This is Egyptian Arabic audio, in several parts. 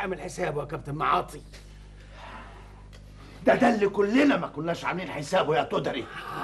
عامل حسابه يا كابتن معاطي ده ده اللي كلنا ما كناش عاملين حسابه يا تدري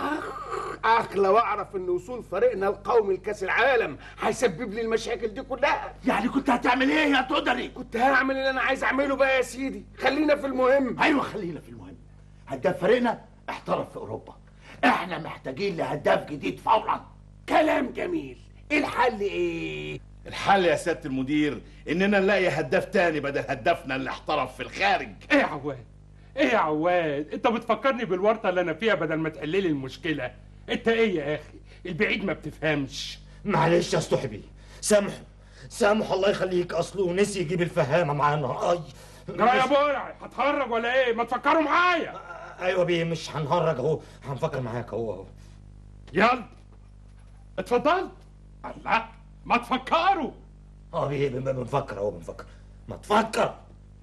اخ لو اعرف ان وصول فريقنا القومي لكاس العالم هيسبب لي المشاكل دي كلها يعني كنت هتعمل ايه يا تدري كنت هعمل اللي انا عايز اعمله بقى يا سيدي خلينا في المهم ايوه خلينا في المهم هداف فريقنا احترف في اوروبا احنا محتاجين لهداف جديد فورا كلام جميل الحل ايه الحل يا سياده المدير اننا نلاقي هداف تاني بدل هدافنا اللي احترف في الخارج ايه يا عواد ايه يا عواد انت بتفكرني بالورطه اللي انا فيها بدل ما تحللي المشكله انت ايه يا اخي البعيد ما بتفهمش معلش يا صاحبي سامحه سامحه الله يخليك اصله نسي يجيب الفهامه معانا اي جرى يا برع هتهرج ولا ايه ما تفكروا معايا ايوه بيه مش هنهرج اهو هنفكر معاك اهو اهو يلا اتفضل الله ما تفكروا اه بيه بن- بنفكر اهو بنفكر ما تفكر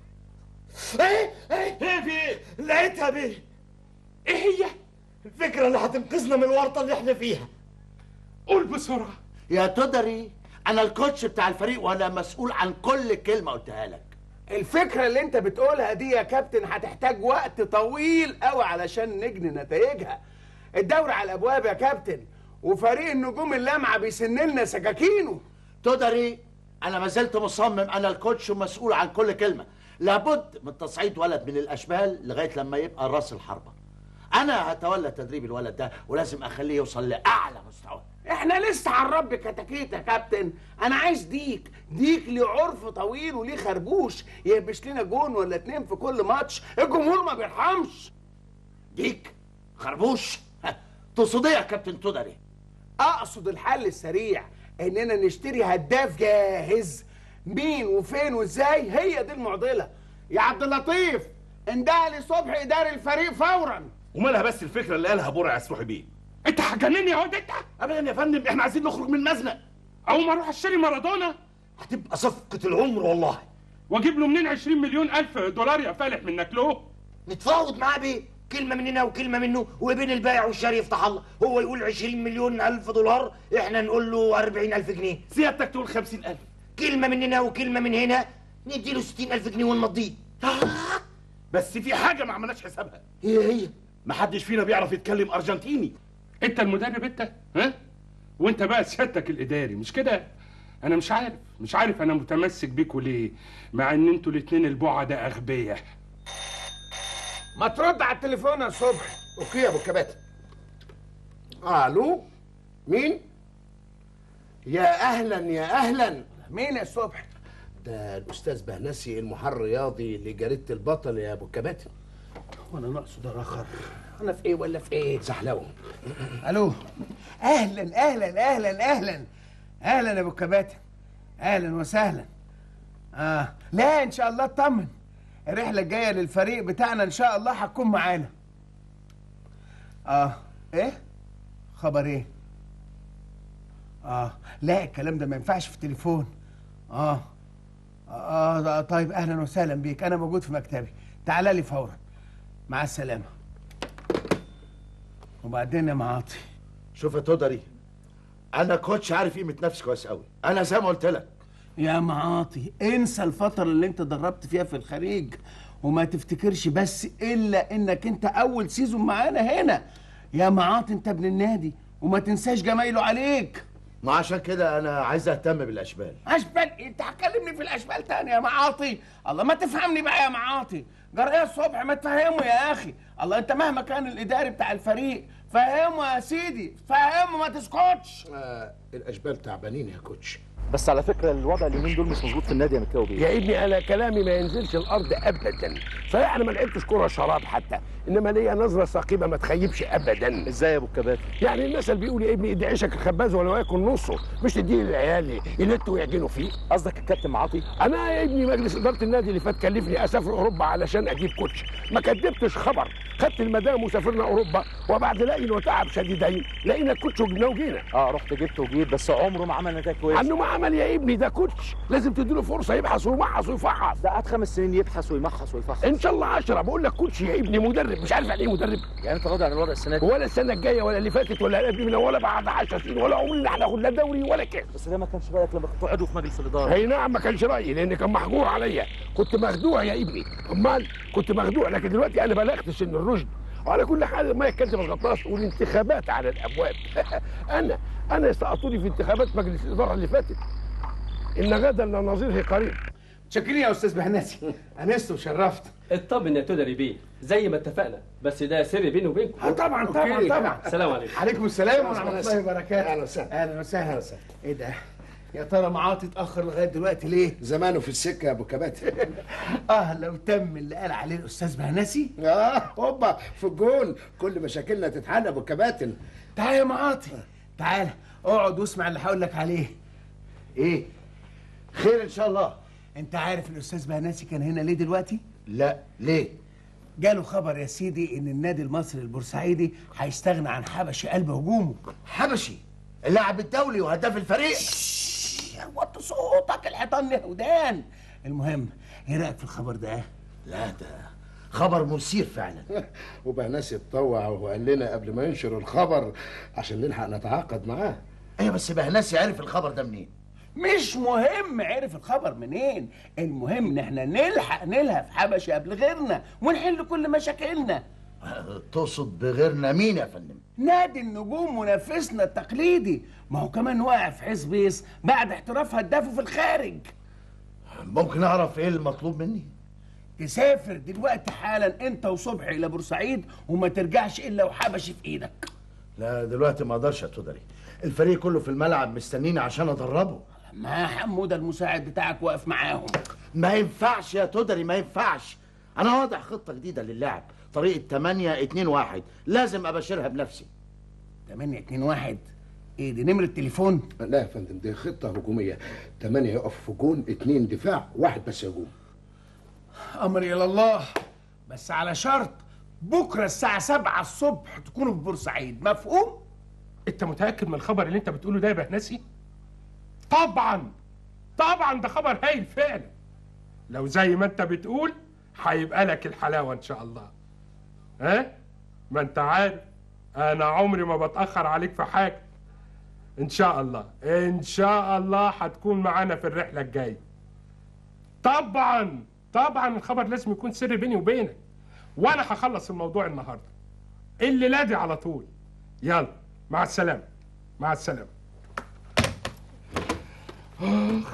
ايه ايه ايه في ايه لقيتها بيه ايه هي الفكره اللي هتنقذنا من الورطه اللي احنا فيها قول بسرعه يا تدري انا الكوتش بتاع الفريق وانا مسؤول عن كل كلمه قلتها لك الفكرة اللي انت بتقولها دي يا كابتن هتحتاج وقت طويل قوي علشان نجني نتائجها الدوري على الابواب يا كابتن وفريق النجوم اللامعة بيسن لنا سكاكينه تدري انا ما زلت مصمم انا الكوتش ومسؤول عن كل كلمه لابد من تصعيد ولد من الاشبال لغايه لما يبقى راس الحربه انا هتولى تدريب الولد ده ولازم اخليه يوصل لاعلى مستوى احنا لسه على الرب كتاكيت يا كابتن انا عايز ديك ديك ليه عرف طويل وليه خربوش يهبش لنا جون ولا اتنين في كل ماتش الجمهور ما بيرحمش ديك خربوش ها، تقصد ايه يا كابتن تدري اقصد الحل السريع اننا نشتري هداف جاهز مين وفين وازاي هي دي المعضله يا عبد اللطيف انده لي صبحي اداري الفريق فورا ومالها بس الفكره اللي قالها برع يسروحي بيه انت هتجنني يا واد انت ابدا يا فندم احنا عايزين نخرج من المزنق اول ما اروح اشتري مارادونا هتبقى صفقه العمر والله واجيب له منين 20 مليون الف دولار يا فالح منك له نتفاوض معاه بيه كلمة مننا وكلمة منه وبين البائع والشاري يفتح الله هو يقول 20 مليون ألف دولار احنا نقول له 40 ألف جنيه سيادتك تقول 50000 كلمة مننا وكلمة من هنا نديله 60 ألف جنيه ونمضيه بس في حاجه ما عملناش حسابها هي هي محدش فينا بيعرف يتكلم ارجنتيني انت المدرب انت ها وانت بقى سيادتك الاداري مش كده انا مش عارف مش عارف انا متمسك بيكوا ليه مع ان انتوا الاتنين البعة ده اغبياء ما ترد على التليفون يا صبحي اوكي يا ابو كباتن الو مين يا اهلا يا اهلا مين يا صبحي ده الاستاذ بهنسي المحرر الرياضي لجريده البطل يا ابو الكباتن وانا ناقصه ده رخر انا في ايه ولا في ايه زحلوه الو اهلا اهلا اهلا اهلا اهلا يا ابو الكباتن اهلا وسهلا اه لا ان شاء الله اطمن الرحله الجايه للفريق بتاعنا ان شاء الله هتكون معانا اه ايه خبر ايه اه لا الكلام ده ما ينفعش في التليفون اه اه آه، طيب اهلا وسهلا بيك انا موجود في مكتبي تعال لي فورا مع السلامه وبعدين يا معاطي شوف يا تدري انا كوتش عارف قيمه نفسي كويس قوي انا زي ما قلت لك يا معاطي انسى الفترة اللي انت دربت فيها في الخليج وما تفتكرش بس الا انك انت اول سيزون معانا هنا يا معاطي انت ابن النادي وما تنساش جمايله عليك ما عشان كده انا عايز اهتم بالاشبال اشبال إيه؟ انت هتكلمني في الاشبال تاني يا معاطي الله ما تفهمني بقى يا معاطي جرى ايه الصبح ما تفهمه يا اخي الله انت مهما كان الاداري بتاع الفريق فهمه يا سيدي فهمه ما تسكتش آه الاشبال تعبانين يا كوتش بس على فكره الوضع اليومين دول مش مظبوط في النادي يا مكاوي بيه يا ابني انا كلامي ما ينزلش الارض ابدا صحيح انا ما لعبتش كوره شراب حتى انما ليا نظره ثاقبه ما تخيبش ابدا ازاي يا ابو الكباتن يعني المثل بيقول يا ابني ادي عيشك الخباز ولو ياكل نصه مش تديه للعيال يلتوا ويعجنوا فيه قصدك الكابتن معاطي انا يا ابني مجلس اداره النادي اللي فات كلفني اسافر اوروبا علشان اجيب كوتش ما كدبتش خبر خدت المدام وسافرنا اوروبا وبعد لقي وتعب شديدين لقينا الكوتش وجبناه وجينا اه رحت جبت وجيت بس عمره ما عمل نتائج كويسه عنه ما عمل يا ابني ده كوتش لازم تديله فرصه يبحث ويمحص ويفحص ده قعد خمس سنين يبحث ويمحص ويفحص ان شاء الله عشرة بقول لك كوتش يا ابني مدرب مش عارف يعني ايه مدرب يعني انت راضي عن الوضع السنه دي ولا السنه الجايه ولا اللي فاتت ولا اللي قبل ولا بعد 10 سنين ولا عمرنا هناخد لا دوري ولا كاس بس ده ما كانش رايك لما كنت عضو في مجلس الاداره اي نعم ما كانش رايي لان كان محجور عليا كنت مخدوع يا ابني امال كنت مخدوع لكن دلوقتي انا بلغت سن الرشد وعلى كل حال ما يتكلم الغطاس والانتخابات على الابواب انا انا سقطوني في انتخابات مجلس الاداره اللي فاتت ان غدا لنظيره قريب شكرا يا استاذ بهناسي انست وشرفت اطمن يا تودري بيه زي ما اتفقنا بس ده سر بيني وبينكم اه طبعا طبعا أوكي. طبعا السلام عليكم عليكم السلام ورحمه الله وبركاته أهلا وسهلا. اهلا وسهلا ايه ده يا ترى معاطي اتاخر لغايه دلوقتي ليه زمانه في السكه يا ابو كباتن اه لو تم اللي قال عليه الاستاذ بهناسي اه هوبا في الجون كل مشاكلنا تتحل يا ابو كباتن تعال يا معاطي تعال اقعد واسمع اللي هقول لك عليه ايه خير ان شاء الله انت عارف الاستاذ بهناسي كان هنا ليه دلوقتي لا ليه جاله خبر يا سيدي ان النادي المصري البورسعيدي هيستغنى عن حبشي قلب هجومه حبشي اللاعب الدولي وهداف الفريق وطي صوتك الحيطان له ودان المهم ايه رايك في الخبر ده لا ده خبر مثير فعلا وبهناس اتطوع وقال لنا قبل ما ينشر الخبر عشان نلحق نتعاقد معاه ايوه بس بهناسي عرف الخبر ده منين مش مهم عرف الخبر منين المهم ان احنا نلحق نلهف حبشي قبل غيرنا ونحل كل مشاكلنا أه، تقصد بغيرنا مين يا فندم نادي النجوم منافسنا التقليدي ما هو كمان واقع في حزبيس بعد احتراف هدافه في الخارج ممكن اعرف ايه المطلوب مني تسافر دلوقتي حالا انت وصبحي الى بورسعيد وما ترجعش الا وحبشي في ايدك لا دلوقتي ما اقدرش يا تودري الفريق كله في الملعب مستنيني عشان ادربه ما حموده المساعد بتاعك واقف معاهم ما ينفعش يا تودري ما ينفعش انا واضع خطه جديده للعب طريقه 8 2 1 لازم ابشرها بنفسي 8 2 1 ايه دي نمرة تليفون لا يا فندم دي خطه هجوميه ثمانيه يقف في جون اتنين دفاع واحد بس هجوم امري الى الله بس على شرط بكره الساعة 7 الصبح تكونوا في بورسعيد مفهوم؟ انت متاكد من الخبر اللي انت بتقوله ده يا بهنسي طبعا طبعا ده خبر هايل فعلا لو زي ما انت بتقول هيبقى لك الحلاوه ان شاء الله ها ما انت عارف انا عمري ما بتاخر عليك في حاجه ان شاء الله ان شاء الله هتكون معانا في الرحله الجايه طبعا طبعا الخبر لازم يكون سر بيني وبينك وانا هخلص الموضوع النهارده الليله دي على طول يلا مع السلامه مع السلامه آخ.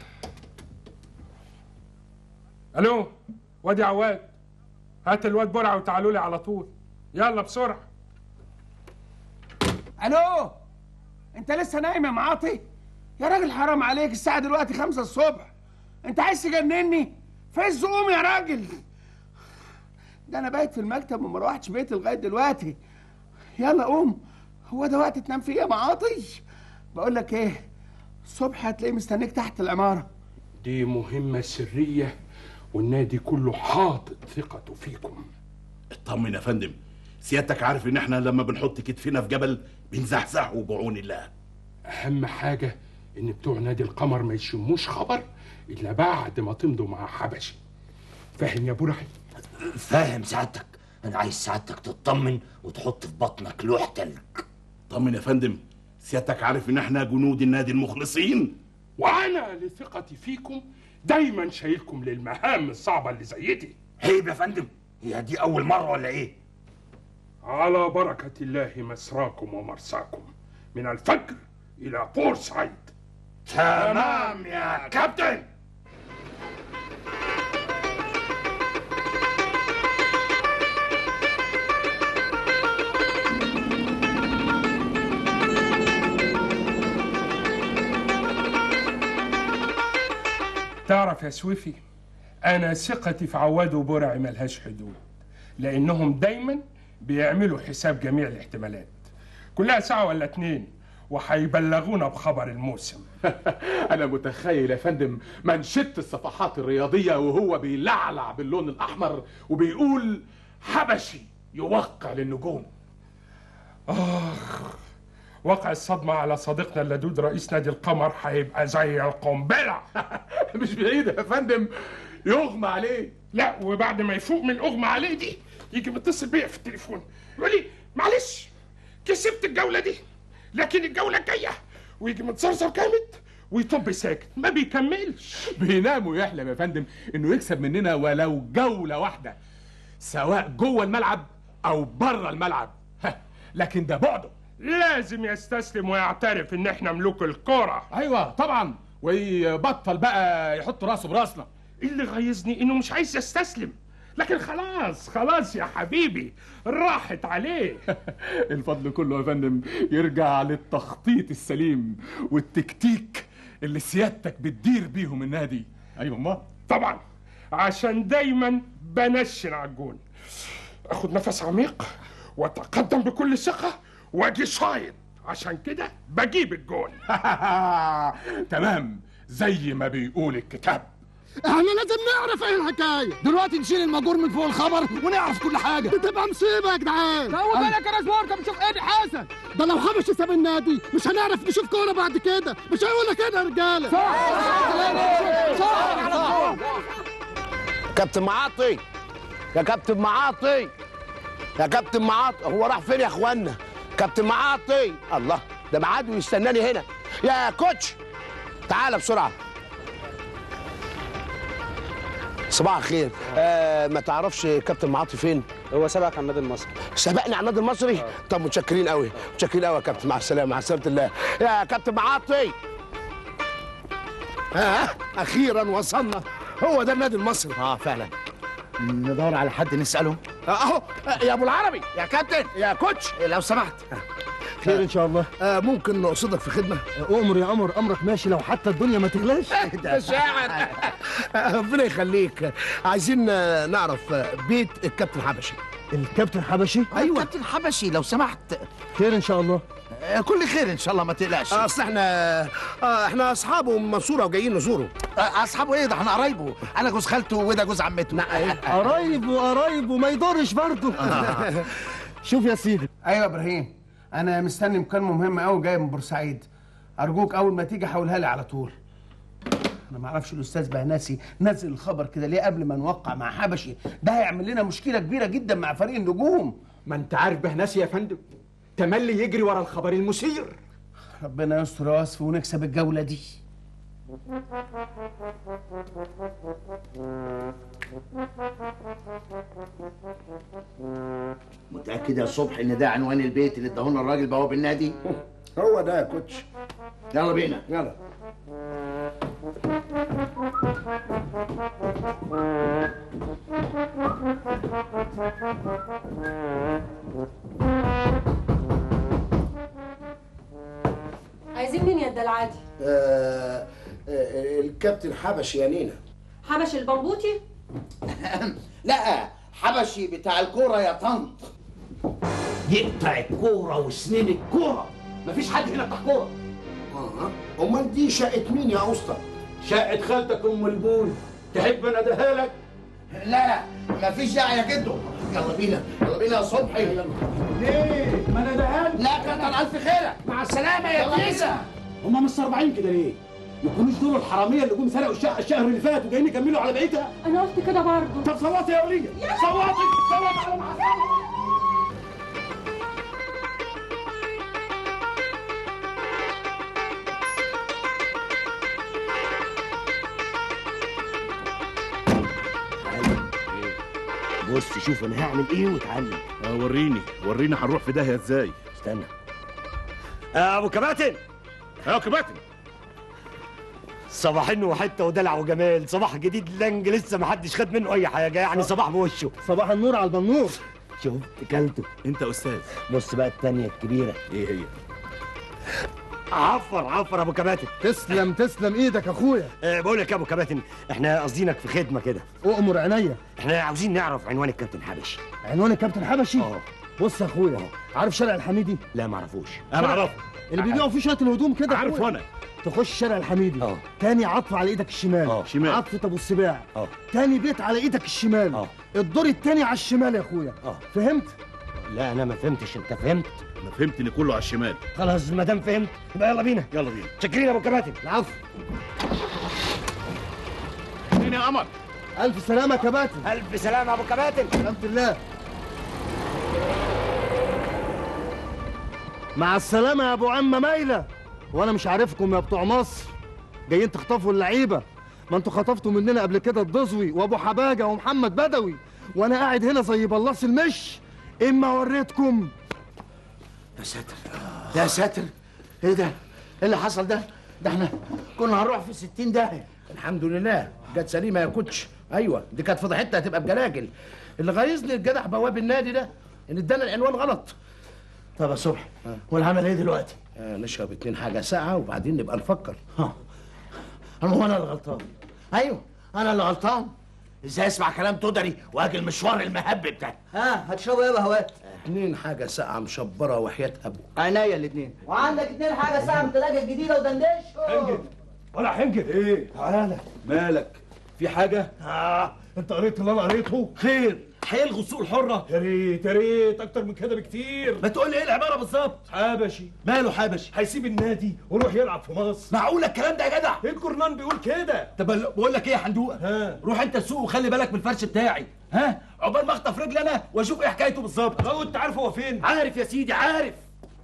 الو وادي عواد هات الواد برعه وتعالوا لي على طول يلا بسرعه الو انت لسه نايم يا معاطي يا راجل حرام عليك الساعة دلوقتي خمسة الصبح انت عايز تجنني فز قوم يا راجل ده انا بايت في المكتب وما روحتش بيتي لغاية دلوقتي يلا قوم هو ده وقت تنام فيه يا معاطي بقول لك ايه الصبح هتلاقيه مستنيك تحت العمارة دي مهمه سريه والنادي كله حاطط ثقته فيكم اطمن يا فندم سيادتك عارف ان احنا لما بنحط كتفنا في جبل بنزحزحه بعون الله اهم حاجه ان بتوع نادي القمر ما يشموش خبر الا بعد ما تمضوا مع حبشي فاهم يا ابو رحي فاهم سعادتك انا عايز سعادتك تطمن وتحط في بطنك لوح تلج طمن يا فندم سيادتك عارف ان احنا جنود النادي المخلصين وانا لثقتي فيكم دايما شايلكم للمهام الصعبه اللي زي دي عيب يا فندم هي دي اول مره ولا ايه على بركه الله مسراكم ومرساكم من الفجر الى بورسعيد تمام يا كابتن تعرف يا سويفي انا ثقتي في عواد وبرع ملهاش حدود لانهم دايما بيعملوا حساب جميع الاحتمالات كلها ساعه ولا اتنين وهيبلغونا بخبر الموسم انا متخيل يا فندم منشط الصفحات الرياضيه وهو بيلعلع باللون الاحمر وبيقول حبشي يوقع للنجوم اخ وقع الصدمة على صديقنا اللدود رئيس نادي القمر هيبقى زي القنبلة مش بعيد يا فندم يغمى عليه لا وبعد ما يفوق من الأغمى عليه دي يجي متصل بيا في التليفون يقول لي معلش كسبت الجولة دي لكن الجولة الجاية ويجي متزرزر جامد ويطب ساكت ما بيكملش بينام ويحلم يا فندم انه يكسب مننا ولو جولة واحدة سواء جوه الملعب او بره الملعب ها، لكن ده بعده لازم يستسلم ويعترف ان احنا ملوك الكرة ايوه طبعا ويبطل بقى يحط راسه براسنا اللي غيظني انه مش عايز يستسلم لكن خلاص خلاص يا حبيبي راحت عليه الفضل كله يا فندم يرجع للتخطيط السليم والتكتيك اللي سيادتك بتدير بيهم النادي ايوه ما طبعا عشان دايما بنشن على الجون اخد نفس عميق واتقدم بكل ثقة واجي شايط عشان كده بجيب الجون تمام زي ما بيقول الكتاب احنا لازم نعرف ايه الحكايه دلوقتي نشيل المجور من فوق الخبر ونعرف كل حاجه دي تبقى مصيبه يا جدعان هو بالك يا راسمور طب شوف ايه حسن ده لو حبش ساب النادي مش هنعرف نشوف كوره بعد كده مش هيقول كده يا رجاله كابتن معاطي يا كابتن معاطي يا كابتن معاطي هو راح فين يا اخوانا كابتن معاطي الله ده ميعاده يستناني هنا يا كوتش تعالى بسرعه صباح الخير آه ما تعرفش كابتن معاطي فين هو سبقك على النادي المصري سبقني على النادي المصري طب متشكرين قوي متشكرين قوي يا كابتن مع السلامه مع سلامه الله يا كابتن معاطي ها اخيرا وصلنا هو ده النادي المصري اه فعلا ندور على حد نساله اهو يا ابو العربي يا كابتن يا كوتش لو سمحت خير ان شاء الله آه ممكن نقصدك في خدمه امر يا قمر امرك ماشي لو حتى الدنيا ما تغلاش ده شاعر ربنا يخليك عايزين آه، نعرف آه، بيت الكابتن حبشي الكابتن حبشي ايوه كابتن حبشي لو سمحت خير ان شاء الله آه، كل خير ان شاء الله ما تقلقش اصل احنا آه احنا اصحابه من المنصوره وجايين نزوره آه، اصحابه ايه ده احنا قرايبه انا جوز خالته وده جوز عمته قرايب وقرايب وما يضرش برضه شوف يا سيدي ايوه يا ابراهيم انا مستني مكالمه مهمه قوي جايه من بورسعيد ارجوك اول ما تيجي حولها لي على طول انا ما اعرفش الاستاذ بهناسي نزل الخبر كده ليه قبل ما نوقع مع حبشي ده هيعمل لنا مشكله كبيره جدا مع فريق النجوم ما انت عارف بهناسي يا فندم تملي يجري ورا الخبر المثير ربنا يستر يا وصفي ونكسب الجوله دي متاكد يا صبح ان ده عنوان البيت اللي اداهولنا الراجل بواب النادي هو ده يا كوتش يلا بينا يلا عايزين مين يا الدلعادي آه آه الكابتن حبشي يا نينا حبش البنبوطي لا حبشي بتاع الكوره يا طنط يقطع الكوره وسنين الكوره مفيش حد هنا بتاع كوره اه امال دي شقه مين يا اسطى شقة خالتك ام البول تحب انا اديها لك لا لا مفيش داعي يا جدو يلا بينا يلا بينا يا صبحي ليه ما انا اديها لك لا كتر الف خيرك مع السلامه يا كيسه هما مستربعين كده ليه يكونوش دول الحراميه اللي جم سرقوا الشقه الشهر اللي فات وجايين يكملوا على بقيتها انا قلت كده برضه طب صوتي يا وليه صوتي صوتي على معصمة بص شوف انا هعمل ايه وتعلم اه وريني وريني هنروح في داهيه ازاي استنى آه ابو كباتن اه كباتن صباح انه وحته ودلع وجمال صباح جديد لنج لسه ما حدش خد منه اي حاجه يعني صباح بوشه صباح النور على البنور شوف كلته انت استاذ بص بقى التانية الكبيرة ايه هي عفر عفر ابو كباتن تسلم تسلم ايدك يا اخويا أه بقول لك يا ابو كباتن احنا قاصدينك في خدمه كده اؤمر عينيا احنا عاوزين نعرف عنوان الكابتن حبشي عنوان الكابتن حبشي اه بص يا اخويا عارف شارع الحميدي لا ما اعرفوش انا اعرفه اللي بيبيعوا فيه شويه الهدوم كده عارف أخويا. وانا تخش شارع الحميدي اه تاني عطف على ايدك الشمال اه شمال عطفة ابو السباع اه تاني بيت على ايدك الشمال اه الدور التاني على الشمال يا اخويا اه فهمت لا انا ما فهمتش انت فهمت انا فهمت ان كله على الشمال خلاص ما دام فهمت يبقى يلا بينا يلا بينا شاكرين يا ابو كباتن العفو مين يا قمر الف سلامه يا كباتن الف سلامه يا ابو كباتن سلامة الله مع السلامة يا أبو عم مايلة وأنا مش عارفكم يا بتوع مصر جايين تخطفوا اللعيبة ما انتوا خطفتوا مننا قبل كده الدزوي وأبو حباجة ومحمد بدوي وأنا قاعد هنا زي بلاص المش إما وريتكم يا ساتر يا ساتر ايه ده؟ ايه اللي حصل ده؟ ده احنا كنا هنروح في 60 داهيه الحمد لله جت سليمه يا كوتش ايوه دي كانت فضحتها هتبقى بجلاجل اللي غيظني الجدع بواب النادي ده ان ادانا العنوان غلط طب يا صبحي والعمل ايه دلوقتي؟ آه نشرب اتنين حاجه ساقعه وبعدين نبقى نفكر ها انا هو انا اللي غلطان ايوه انا اللي غلطان ازاي اسمع كلام تدري واجي المشوار المهبب ده ها هتشربوا ايه بهوات اتنين حاجه ساقعه مشبره وحياه ابو عينيا الاثنين وعندك اتنين حاجه ساعه من التلاجه الجديده ودندش حنجد ولا حنجد ايه تعالى مالك في حاجه اه انت قريت اللي انا قريته خير هيلغوا السوق الحره يا ريت يا ريت اكتر من كده بكتير ما تقول لي ايه العباره بالظبط حبشي ماله حبشي هيسيب النادي ويروح يلعب في مصر معقول الكلام ده يا جدع الجورنان بيقول كده طب بقول لك ايه يا حندوقه ها روح انت السوق وخلي بالك من الفرش بتاعي ها عقبال ما اخطف رجلي انا واشوف ايه حكايته بالظبط لو انت عارف هو فين عارف يا سيدي عارف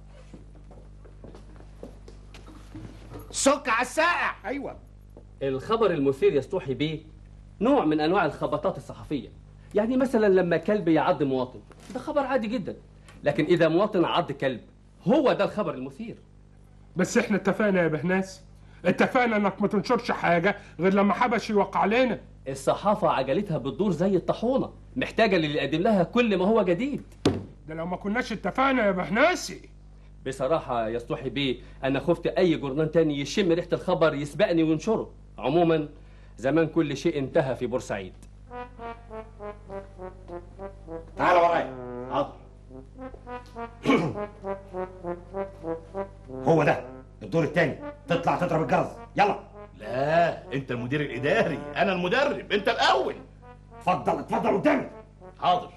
سك على الساقع ايوه الخبر المثير يستوحي بيه نوع من انواع الخبطات الصحفيه يعني مثلا لما كلب يعض مواطن ده خبر عادي جدا لكن اذا مواطن عض كلب هو ده الخبر المثير بس احنا اتفقنا يا بهناس اتفقنا انك ما تنشرش حاجه غير لما حبش يوقع علينا الصحافه عجلتها بتدور زي الطاحونه محتاجه للي يقدم لها كل ما هو جديد ده لو ما كناش اتفقنا يا بهناسي بصراحة يستوحي بيه أنا خفت أي جورنال تاني يشم ريحة الخبر يسبقني وينشره عموما زمان كل شيء انتهى في بورسعيد تعال ورايا حاضر هو ده الدور الثاني تطلع تضرب الجرس يلا لا انت المدير الاداري انا المدرب انت الاول اتفضل اتفضل قدامي حاضر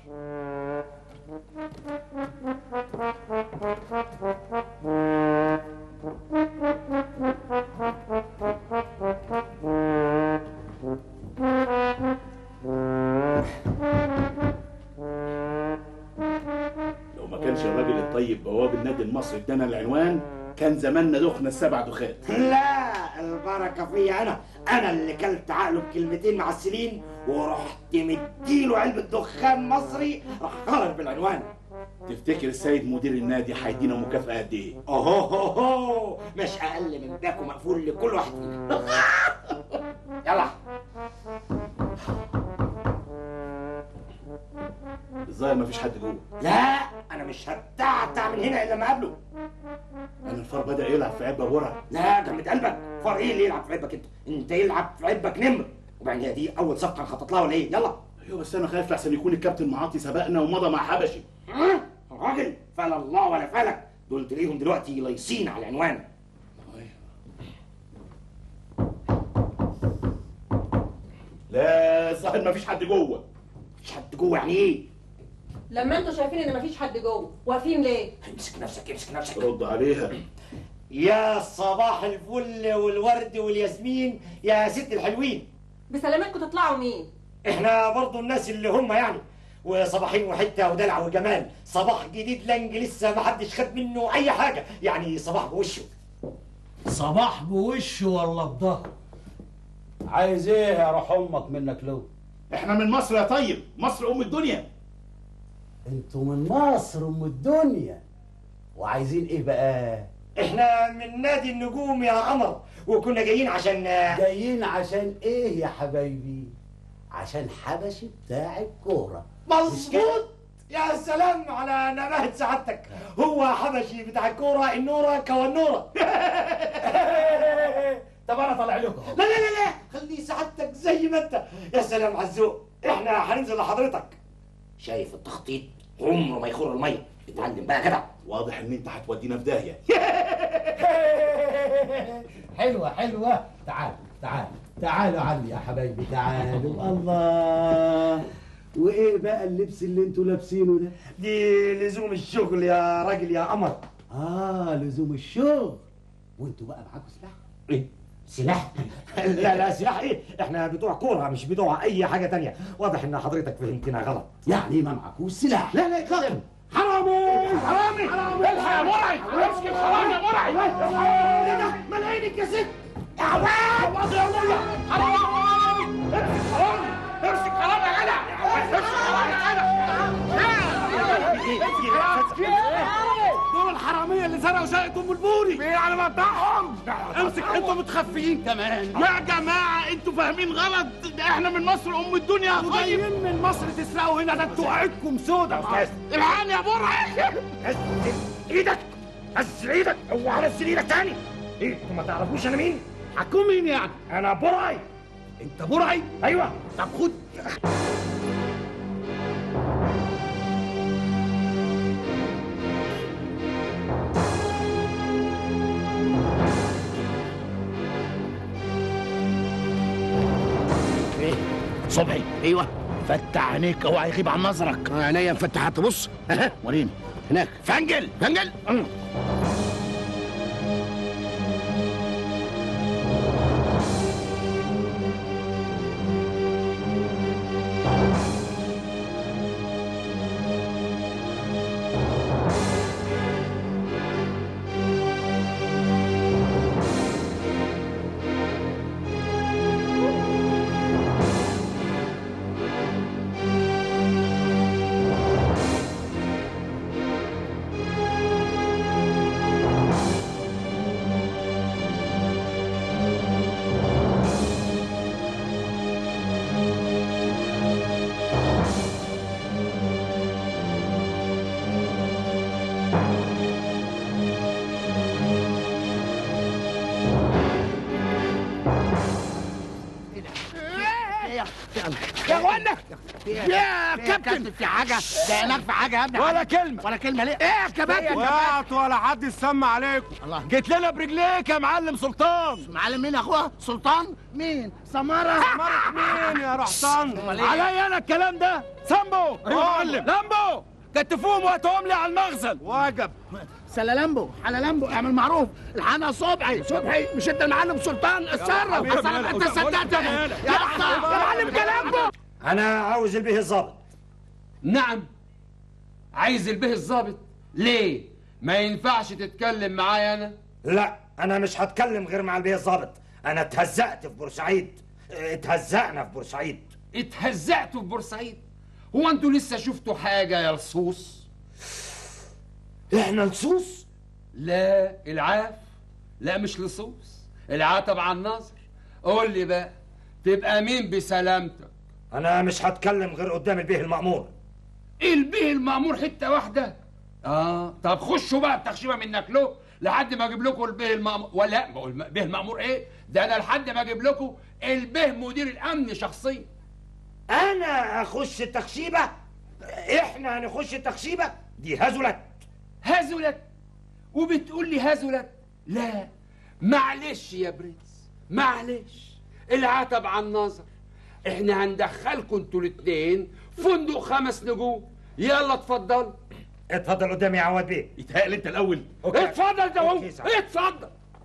لو ما كانش الراجل الطيب بواب النادي المصري ادانا العنوان كان زماننا دخنا السبع دخات لا البركه فيا انا انا اللي كلت عقله بكلمتين معسلين ورحت مديله علبه دخان مصري راح خرج بالعنوان تفتكر السيد مدير النادي هيدينا مكافأة قد ايه؟ اوه مش اقل من باكو مقفول لكل واحد فينا يلا الظاهر مفيش حد جوه لا انا مش هتعتع من هنا الا ما اقابله انا الفار بدأ يلعب في عبة ورا لا جمد قلبك فار ايه اللي يلعب في عبك انت انت يلعب في عبك نمر وبعدين هي دي اول صفقه نخطط لها ولا ايه يلا ايوه بس انا خايف لحسن يكون الكابتن معاطي سبقنا ومضى مع حبشي ها؟ راجل فلا الله ولا فلك دول تلاقيهم دلوقتي لايصين على العنوان لا الظاهر مفيش حد جوه مفيش حد جوه يعني ايه لما انتوا شايفين ان مفيش حد جوه واقفين ليه امسك نفسك امسك نفسك رد عليها يا صباح الفل والورد والياسمين يا ست الحلوين بسلامتكم تطلعوا مين احنا برضو الناس اللي هم يعني وصباحين وحته ودلع وجمال صباح جديد لانج لسه ما حدش خد منه اي حاجه يعني صباح بوشه صباح بوشه ولا بظهره عايز ايه يا روح امك منك له احنا من مصر يا طيب مصر ام الدنيا انتوا من مصر ام الدنيا وعايزين ايه بقى احنا من نادي النجوم يا قمر وكنا جايين عشان جايين عشان ايه يا حبايبي عشان حبشي بتاع الكوره مظبوط يا سلام على نباهة سعادتك هو حبشي بتاع الكورة النورة كوالنورة طب انا طالع لكم لا لا لا لا خلي سعادتك زي ما انت يا سلام على الذوق احنا هننزل لحضرتك شايف التخطيط عمره ما يخر الميه اتعلم بقى يا جدع واضح ان انت هتودينا في داهيه حلوه حلوه تعال تعال تعالوا عني يا حبايبي تعالوا الله وايه بقى اللبس اللي انتوا لابسينه ده دي لزوم الشغل يا راجل يا قمر اه لزوم الشغل وانتوا بقى معاكم سلاح ايه سلاح لا لا سلاح ايه احنا بتوع كوره مش بتوع اي حاجه تانية واضح ان حضرتك فهمتنا غلط يعني ما معكوش سلاح لا لا اطلاقا حرامي حرامي الحق يا مرعي امسك الحرامي يا مرعي ايه ده مال عينك يا ست يا عواد يا ولية حرامي امسك حرامي امسك حرامي يا جدع امسك حرامي يا جدع دول الحراميه اللي سرقوا شقه ام البوري مين على مقطعهم امسك انتوا متخفيين كمان يا جماعة انتوا فاهمين غلط ده احنا من مصر ام الدنيا يا وجايين طيب من مصر تسرقوا هنا ده انتوا عيدكم سودا الحقني يا برعي نزل ايدك نزل ايدك اوعى نزل ايدك تاني ايه انتوا ما تعرفوش انا مين حكوا مين يعني انا برعي انت برعي ايوه طب خد ايه صبحي ايوه فتح عينيك اوعى يغيب عن نظرك عينيا مفتحت بص اها وريني هناك فنجل فنجل أم. يا اخوانا يا كابتن في حاجه ده هناك في حاجه يا ابني ولا كلمه ولا كلمه ليه ايه يا كباتن وقعت ولا حد يسمع عليكم الله. جيت لنا برجليك يا معلم سلطان معلم مين يا اخويا سلطان مين سماره سمرت مين يا رحطان أمال إيه؟ عليا انا الكلام ده سامبو أيوة يا معلم. لامبو كتفوهم وهاتهم لي على المخزن واجب سلالمبو حلالمبو اعمل معروف الحنا صبحي صبحي مش انت المعلم سلطان اتصرف حبيبي، اتصرف مالك؟ انت صدقت قلت يا مالك؟ يا معلم كلامبو انا عاوز البيه الظابط نعم عايز البه الظابط ليه ما ينفعش تتكلم معايا انا لا انا مش هتكلم غير مع البيه الظابط انا اتهزقت في بورسعيد اتهزقنا في بورسعيد اتهزقتوا في بورسعيد هو انتوا لسه شفتوا حاجه يا لصوص احنا لصوص لا العاف لا مش لصوص العتب على النظر قول لي بقى تبقى مين بسلامتك انا مش هتكلم غير قدام البيه المأمور البيه المأمور حته واحده اه طب خشوا بقى بتخشيبه منك له لحد ما اجيب لكم البيه المأمور ولا بقول البيه المأمور ايه ده انا لحد ما اجيب لكم البيه مدير الامن شخصيا انا اخش التخشيبه احنا هنخش التخشيبه دي هزلت هزلت وبتقول لي هزلت لا معلش يا برنس معلش العتب على النظر احنا هندخلكم انتوا الاتنين فندق خمس نجوم يلا اتفضل اتفضل قدامي يا عواد بيه يتهيألي انت الاول اتفضل ده هو أوكي، سعد. اتفضل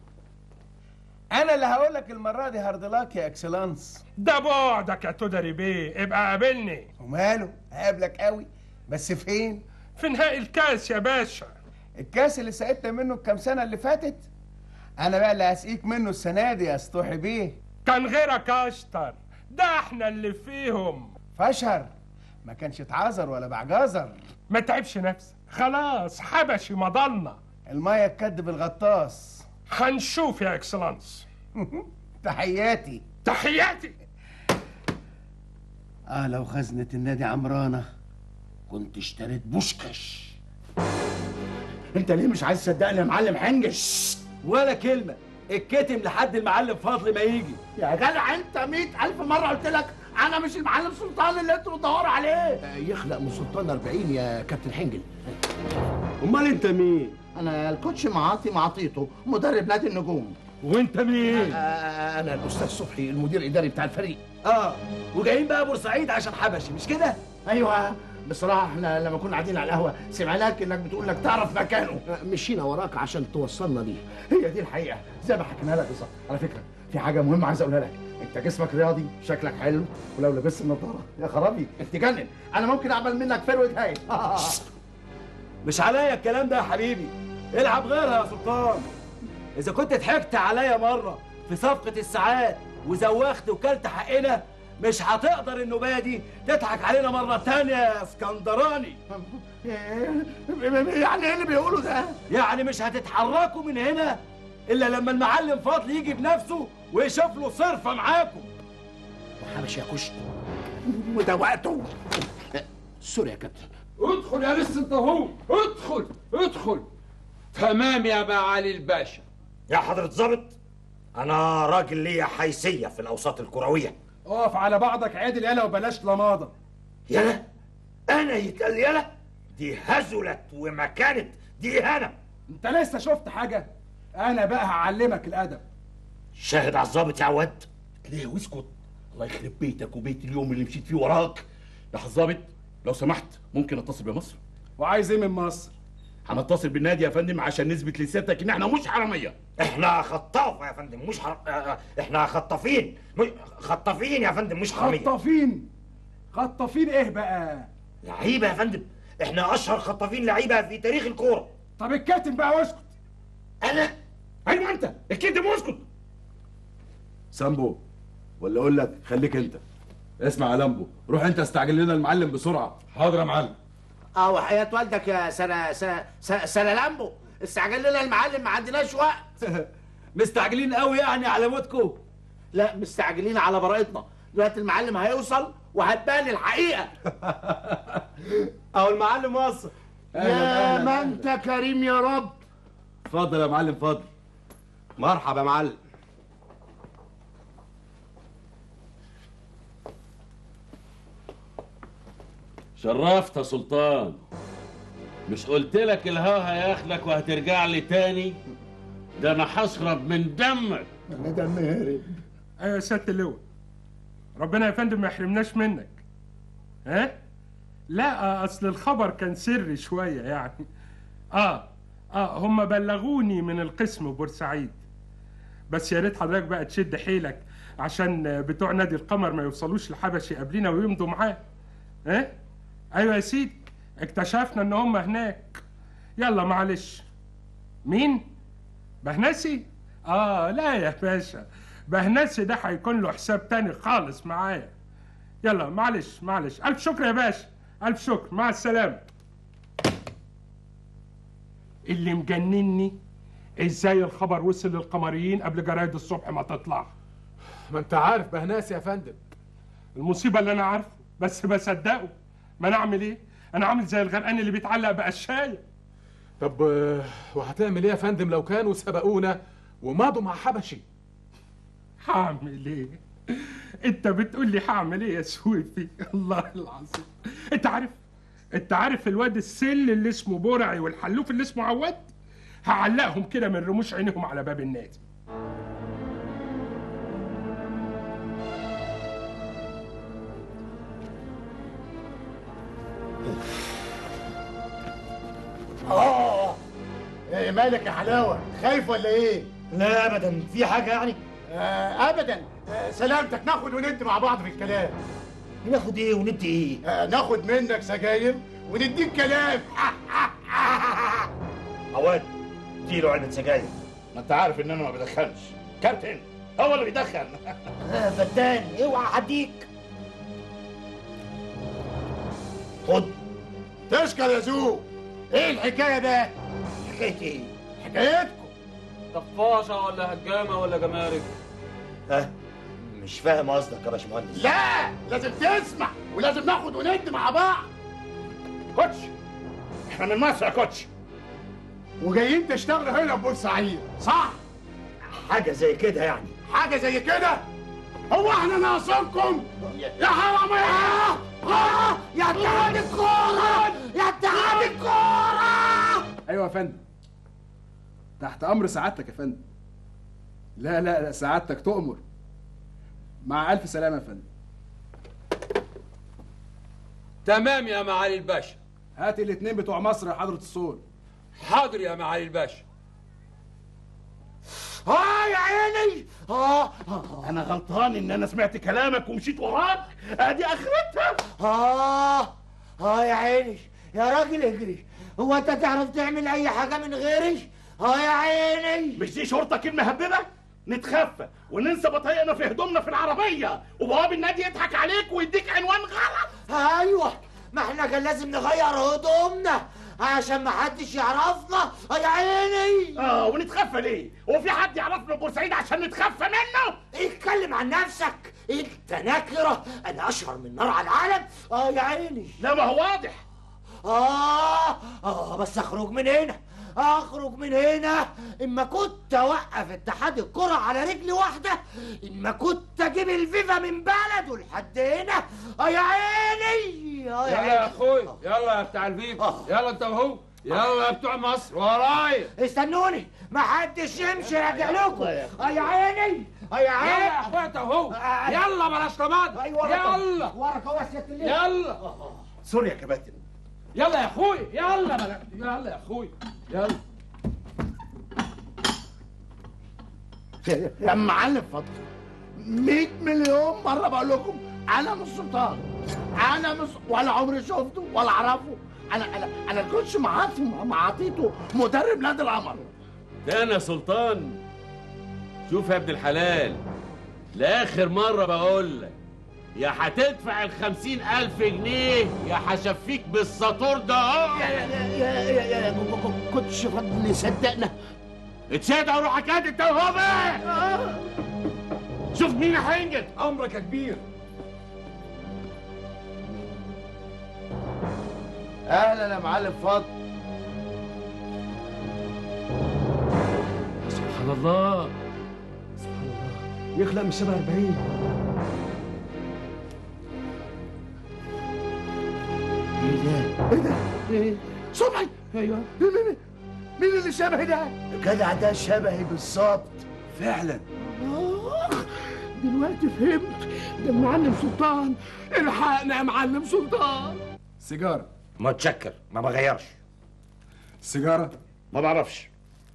انا اللي هقول لك المره دي هارد لاك يا اكسلانس ده بعدك يا تودري بيه ابقى قابلني وماله هقابلك قوي بس فين في نهائي الكاس يا باشا الكاس اللي سقيتنا منه الكام سنه اللي فاتت انا بقى اللي هسقيك منه السنه دي يا سطوحي بيه كان غيرك اشطر ده احنا اللي فيهم فشر ما كانش اتعذر ولا بعجزر ما تعبش نفسك خلاص حبشي مضلنا الميه تكدب الغطاس هنشوف يا اكسلانس تحياتي تحياتي اه لو خزنة النادي عمرانة كنت اشتريت بوشكش انت ليه مش عايز تصدقني يا معلم حنجش ولا كلمه الكتم لحد المعلم فضل ما يجي يا جدع انت مئة ألف مرة قلت لك أنا مش المعلم سلطان اللي انتوا بتدوروا عليه يخلق من سلطان 40 يا كابتن حنجل امال انت مين أنا الكوتش معاطي معطيته مدرب نادي النجوم وانت مين آه أنا الأستاذ صبحي المدير الإداري بتاع الفريق اه وجايين بقى بورسعيد عشان حبشي مش كده ايوه بصراحه احنا لما كنا قاعدين على القهوه سمعناك انك بتقول لك تعرف مكانه مشينا وراك عشان توصلنا ليه هي دي الحقيقه زي ما حكينا لك بالظبط على فكره في حاجه مهمه عايز اقولها لك انت جسمك رياضي شكلك حلو ولو لبست النضاره يا خرابي تجنن انا ممكن اعمل منك فروه هايل مش عليا الكلام ده يا حبيبي العب غيرها يا سلطان اذا كنت ضحكت عليا مره في صفقه الساعات وزوخت وكلت حقنا مش هتقدر النوبيه دي تضحك علينا مره تانية يا اسكندراني يعني ايه اللي بيقوله ده يعني مش هتتحركوا من هنا الا لما المعلم فاضل يجي بنفسه ويشوف له صرفه معاكم حبش يا كشت وده وقته سوري يا كابتن ادخل يا لسه انت هو ادخل ادخل تمام يا معالي الباشا يا حضرة ظابط أنا راجل ليا حيثية في الأوساط الكروية اقف على بعضك عادل يالا وبلاش لماضه يلا أنا يتقال يلا دي هزلت وما كانت دي إهانة انت لسه شفت حاجه انا بقى هعلمك الادب شاهد على الظابط يا عواد ليه واسكت الله يخرب بيتك وبيت اليوم اللي مشيت فيه وراك يا حظابط لو سمحت ممكن اتصل بمصر وعايز ايه من مصر هنتصل بالنادي يا فندم عشان نثبت لسيادتك ان احنا مش حراميه احنا خطافة يا فندم مش حر... آه، احنا خطافين مش... خطافين يا فندم مش حرامية خطافين خطافين ايه بقى لعيبة يا فندم احنا أشهر خطافين لعيبة في تاريخ الكورة طب الكاتب بقى واسكت أنا ايوه انت الكذب واسكت سامبو ولا اقول لك خليك انت اسمع يا لامبو روح انت استعجل لنا المعلم بسرعه حاضر يا معلم اه وحياة والدك يا سنة سنة سنة, سنة لامبو استعجل لنا المعلم ما عندناش وقت مستعجلين قوي يعني على موتكم لا مستعجلين على براءتنا دلوقتي المعلم هيوصل وهتبان الحقيقة اهو المعلم وصل يا ما انت كريم يا رب اتفضل يا معلم اتفضل مرحبا يا معلم شرفت يا سلطان مش قلت لك الهوا هياخدك وهترجع لي تاني ده انا هشرب من دمك انا دم هرب ايوه يا سياده اللواء ربنا يا فندم ما يحرمناش منك ها لا اصل الخبر كان سري شويه يعني اه اه هم بلغوني من القسم بورسعيد بس يا ريت حضرتك بقى تشد حيلك عشان بتوع نادي القمر ما يوصلوش لحبشي قبلنا ويمضوا معاه ها ايوه يا سيدي اكتشفنا ان هم هناك يلا معلش مين بهنسي اه لا يا باشا بهنسي ده هيكون له حساب تاني خالص معايا يلا معلش معلش الف شكر يا باشا الف شكر مع السلامه اللي مجنني ازاي الخبر وصل للقمريين قبل جرايد الصبح ما تطلع ما انت عارف بهناس يا فندم المصيبه اللي انا عارفه بس بصدقه ما انا اعمل ايه انا عامل زي الغرقان اللي بيتعلق بقشايه طب آه، وهتعمل ايه يا فندم لو كانوا سبقونا ومضوا مع حبشي هعمل ايه انت بتقول لي هعمل ايه يا سويفي الله العظيم انت عارف انت عارف الواد السل اللي اسمه برعي والحلوف اللي اسمه عواد هعلقهم كده من رموش عينهم على باب النادي اه ايه مالك يا حلاوه خايف ولا ايه لا ابدا في حاجه يعني آه ابدا آه سلامتك ناخد وندي مع بعض في الكلام ناخد ايه وندي ايه آه ناخد منك سجاير ونديك كلام عواد اديله علبه سجاير ما انت عارف ان انا ما بدخنش كابتن هو اللي بيدخن آه، فتان اوعى اعديك خد تشكر يا زو ايه الحكايه بقى حكايه ايه حكايتكم طفاشه ولا هجامه ولا جمارك ها مش فاهم قصدك يا باشمهندس لا لازم تسمع ولازم ناخد وندي مع بعض كوتش احنا من مصر يا كوتش وجايين تشتغلوا هنا في بورسعيد صح حاجه زي كده يعني حاجه زي كده هو احنا ناقصينكم يا حرامية آه! يا اتحاد الكورة يا اتحاد الكورة ايوه يا فندم تحت امر سعادتك يا فندم لا لا لا سعادتك تؤمر مع الف سلامه يا فندم تمام يا معالي الباشا هات الاثنين بتوع مصر يا حضره الصول حاضر يا معالي الباشا اه يا عيني اه انا غلطان ان انا سمعت كلامك ومشيت وراك ادي اخرتها اه اه يا عيني يا راجل اجري هو انت تعرف تعمل اي حاجه من غيري اه يا عيني مش دي شرطك المهببه نتخفى وننسى بطايقنا في هدومنا في العربيه وبواب النادي يضحك عليك ويديك عنوان غلط ايوه ما احنا كان لازم نغير هدومنا عشان ما حدش يعرفنا اه يا عيني اه ونتخفى ليه هو في حد يعرفنا بورسعيد عشان نتخفى منه اتكلم عن نفسك انت نكره انا اشهر من نار على العالم اه يا عيني لا ما هو واضح اه اه بس اخرج من هنا اخرج من هنا اما كنت اوقف اتحاد الكرة على رجل واحدة اما كنت اجيب الفيفا من بلده لحد هنا اه يا عيني اه يلا يا اخوي يلا يا بتاع الفيفا يلا انت وهو يلا يا بتوع مصر ورايا استنوني ما حدش يمشي راجع لكم اه يا عيني اه يا يلا عيني يا اخويا انت وهو يلا بلاش رماد يلا وراك هو سيادة الليل يلا سوري يا كباتن يلا يا اخوي يلا بلا... يلا يا اخوي يلا يا معلم فضل 100 مليون مره بقول لكم انا مش سلطان انا مش ولا عمري شفته ولا اعرفه انا انا انا الكوتش معاطي معاطيته مدرب نادي القمر ده انا سلطان شوف يا ابن الحلال لاخر مرة بقول لك يا هتدفع الخمسين ألف جنيه يا هشفيك بالساطور ده اهو يا يا يا يا كوتش فضل صدقنا اتشاد روحك انت انت وهو بقى شوف مين هينجد امرك يا كبير اهلا يا معلم فضل سبحان الله يخلق من 47 ايه ده؟ ايه ده؟ ايه؟ صبحي ايوه مين مين مين اللي شبهي ده؟ الجدع ده شبهي بالظبط فعلا اخ دلوقتي فهمت ده المعلم سلطان الحقنا يا معلم سلطان سيجاره متشكر ما بغيرش سيجاره ما بعرفش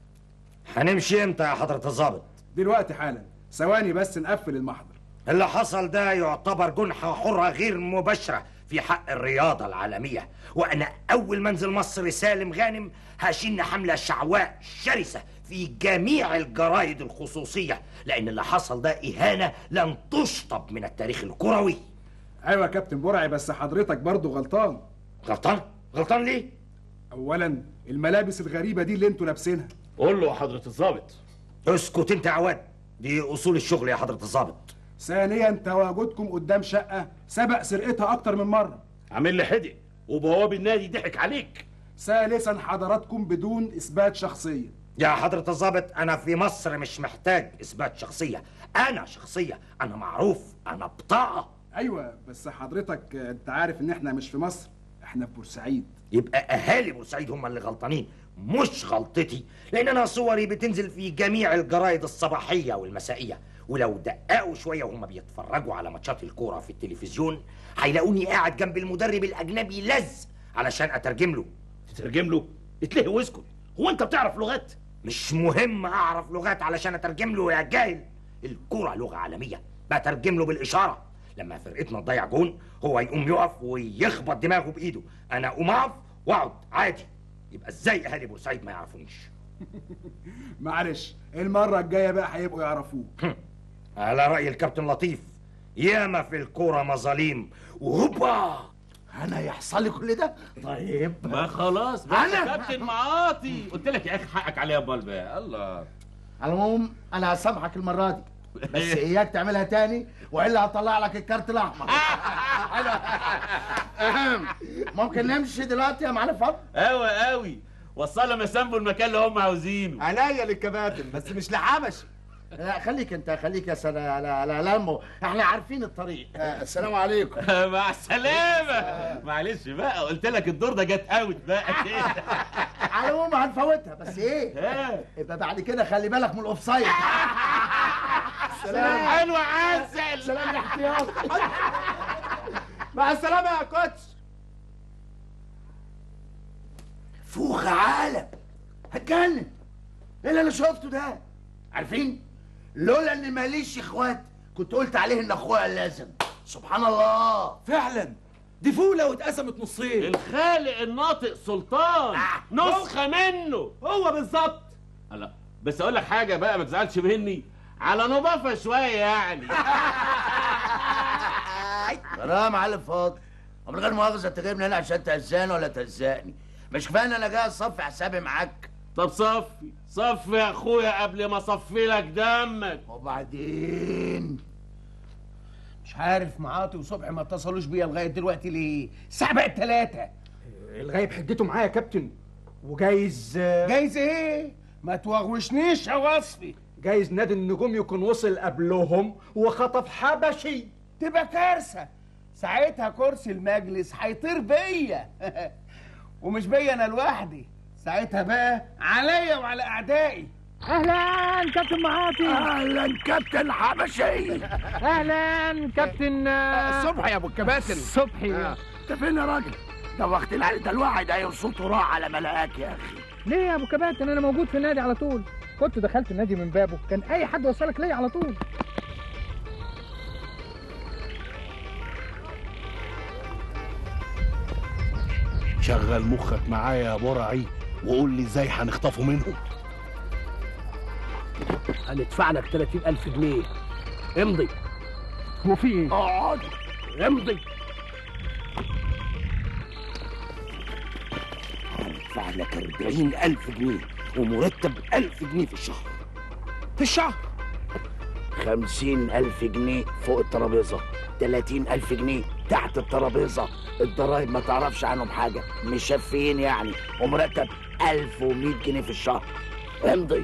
هنمشي امتى يا حضرة الظابط دلوقتي حالا ثواني بس نقفل المحضر اللي حصل ده يعتبر جنحة حرة غير مباشرة في حق الرياضة العالمية وأنا أول ما انزل مصر سالم غانم هشن حملة شعواء شرسة في جميع الجرايد الخصوصية لأن اللي حصل ده إهانة لن تشطب من التاريخ الكروي ايوه يا كابتن برعي بس حضرتك برضو غلطان غلطان غلطان ليه اولا الملابس الغريبه دي اللي انتوا لابسينها قول له يا حضرة الظابط اسكت انت يا عواد دي أصول الشغل يا حضرة الظابط ثانيا تواجدكم قدام شقه سبق سرقتها اكتر من مره عامل لي حدق وبواب النادي ضحك عليك ثالثا حضراتكم بدون اثبات شخصيه يا حضرة الظابط أنا في مصر مش محتاج إثبات شخصية أنا شخصية أنا معروف أنا بطاقة ايوه بس حضرتك آه، انت عارف ان احنا مش في مصر احنا في بورسعيد يبقى أهالي بورسعيد هم اللي غلطانين مش غلطتي لأن أنا صوري بتنزل في جميع الجرايد الصباحية والمسائية ولو دققوا شوية وهم بيتفرجوا على ماتشات الكورة في التلفزيون هيلاقوني قاعد جنب المدرب الأجنبي لز علشان أترجم له تترجم له اتلهي واسكت هو انت بتعرف لغات مش مهم أعرف لغات علشان أترجم له يا جاهل الكورة لغة عالمية بترجم له بالإشارة لما فرقتنا تضيع جون هو يقوم يقف ويخبط دماغه بإيده أنا أقوم أقف وأقعد عادي يبقى إزاي أهالي بورسعيد ما يعرفونيش معلش المره الجايه بقى هيبقوا يعرفوه على رأي الكابتن لطيف ياما في الكورة مظاليم وهوبا انا يحصل لي كل ده طيب ما خلاص بقى أنا؟ يا كابتن معاطي قلت لك يا اخي حقك عليا يا بقى الله على العموم انا هسامحك المره دي بس اياك تعملها تاني والا هطلع لك الكارت الاحمر حلو. أهم. ممكن نمشي دلوقتي يا معلم فضل قوي قوي وصلهم يا سامبو المكان اللي هم عاوزينه عينيا للكباتن بس مش لحبشي لا خليك انت خليك يا سلا لا لا لامو احنا عارفين الطريق آه، السلام عليكم مع السلامة معلش بقى قلت لك الدور ده جت اوت بقى كده على العموم هنفوتها بس ايه يبقى بعد كده خلي بالك من الاوفسايد سلام حلوة عسل سلام يا احتياط مع السلامه يا كوتش فوخ عالم هتجنن ايه اللي انا شفته ده عارفين لولا ان ماليش اخوات كنت قلت عليه ان اخويا لازم سبحان الله فعلا دي فوله واتقسمت نصين الخالق الناطق سلطان نسخة منه هو بالظبط لا بس اقول لك حاجة بقى ما تزعلش مني على نظافة شوية يعني ترى معلم فاضل ومن غير مؤاخذه انت جايبني هنا عشان تهزاني ولا تهزقني مش كفايه ان انا جاي اصفي حسابي معاك طب صفي صفي يا اخويا قبل ما اصفي لك دمك وبعدين مش عارف معاطي وصبحي ما اتصلوش بيا لغايه دلوقتي ليه الساعه بقت ثلاثة الغايب حجته معايا يا كابتن وجايز جايز ايه ما توغوشنيش يا وصفي جايز نادي النجوم يكون وصل قبلهم وخطف حبشي تبقى كارثه ساعتها كرسي المجلس هيطير بيا ومش بيا انا لوحدي ساعتها بقى عليا وعلى اعدائي اهلا كابتن معاطي اهلا كابتن حبشي اهلا كابتن آه، صبحي يا ابو الكباتن صبحي انت فين يا راجل دوختني العقل ده الواحد هي صوته راح على ملاك يا اخي ليه يا ابو كباتن انا موجود في النادي على طول كنت دخلت النادي من بابه كان اي حد وصلك ليا على طول شغل مخك معايا يا برعي وقول لي ازاي هنخطفه منهم هندفع لك 30000 جنيه امضي هو في ايه؟ اقعد امضي هندفع لك 40000 جنيه ومرتب 1000 جنيه في الشهر في الشهر خمسين ألف جنيه فوق الترابيزة تلاتين ألف جنيه تحت الترابيزة الضرايب ما تعرفش عنهم حاجة مشفيين يعني ومرتب ألف ومية جنيه في الشهر امضي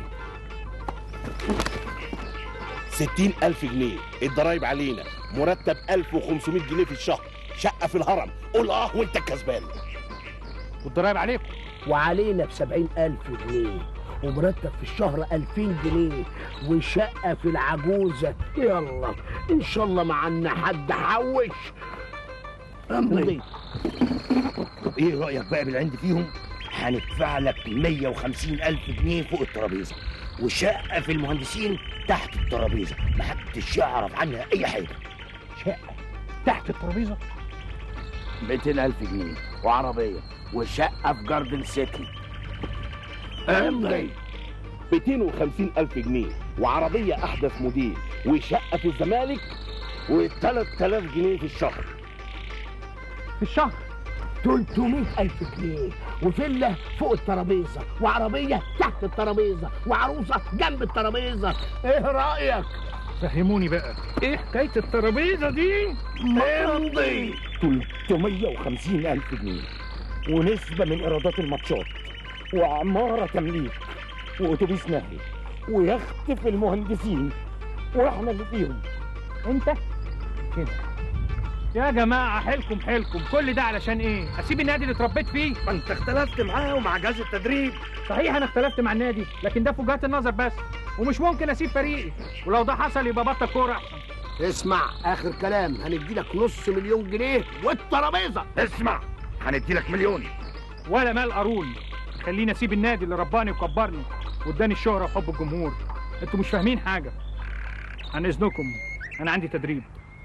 ستين ألف جنيه الضرايب علينا مرتب ألف وخمسمائة جنيه في الشهر شقة في الهرم قول اه وانت الكسبان والضرايب عليكم وعلينا بسبعين ألف جنيه ومرتب في الشهر ألفين جنيه وشقة في العجوزة يلا إن شاء الله ما عنا حد حوش امضي ايه رأيك بقى بالعند فيهم؟ هندفع لك 150 ألف جنيه فوق الترابيزة وشقة في المهندسين تحت الترابيزة محدش يعرف عنها أي حاجة شقة تحت الترابيزة 200 ألف جنيه وعربية وشقة في جاردن سيتي امضي 250 ألف جنيه وعربية أحدث موديل وشقة في الزمالك و3000 جنيه في الشهر في الشهر 300 ألف جنيه وفيلا فوق الترابيزة وعربية تحت الترابيزة وعروسة جنب الترابيزة ايه رأيك؟ فهموني بقى ايه حكايه الترابيزه دي امضي 350 ألف جنيه ونسبة من إيرادات الماتشات وعمارة تمليك وأتوبيس نقل ويخت في المهندسين وإحنا اللي فيهم انت كده يا جماعه حيلكم حيلكم كل ده علشان ايه اسيب النادي اللي اتربيت فيه ما انت اختلفت معاه ومع جهاز التدريب صحيح انا اختلفت مع النادي لكن ده في وجهات النظر بس ومش ممكن اسيب فريقي ولو ده حصل يبقى بطل كوره احسن اسمع آخر كلام هندي لك نص مليون جنيه والترابيزة اسمع هندي لك مليون ولا مال قارون خليني اسيب النادي اللي رباني وكبرني واداني الشهره وحب الجمهور انتوا مش فاهمين حاجه عن اذنكم انا عندي تدريب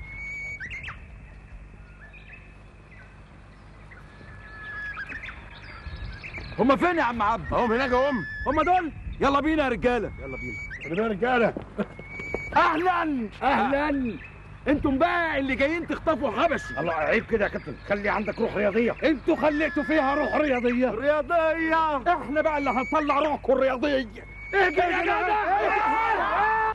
هما فين يا عم عبد؟ هم هناك هم هما دول؟ يلا بينا يا رجاله يلا بينا يا رجالة اهلا اهلا انتم بقى اللي جايين تخطفوا حبشي الله عيب كده يا كابتن خلي عندك روح رياضية انتوا خليتوا فيها روح رياضيه رياضيه احنا بقى اللي هنطلع روحكم الرياضيه ايه يا جدع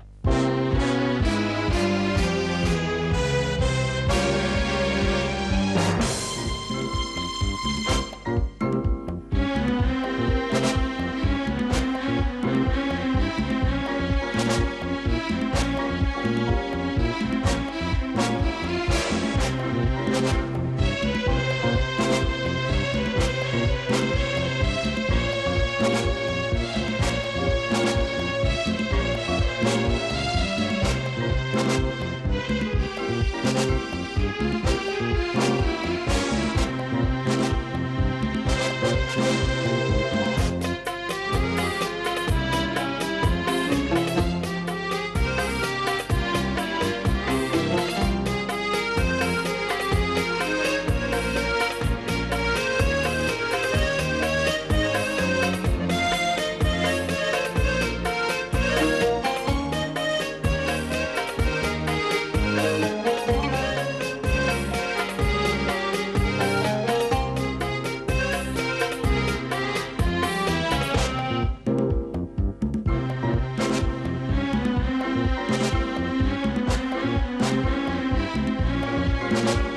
العالمية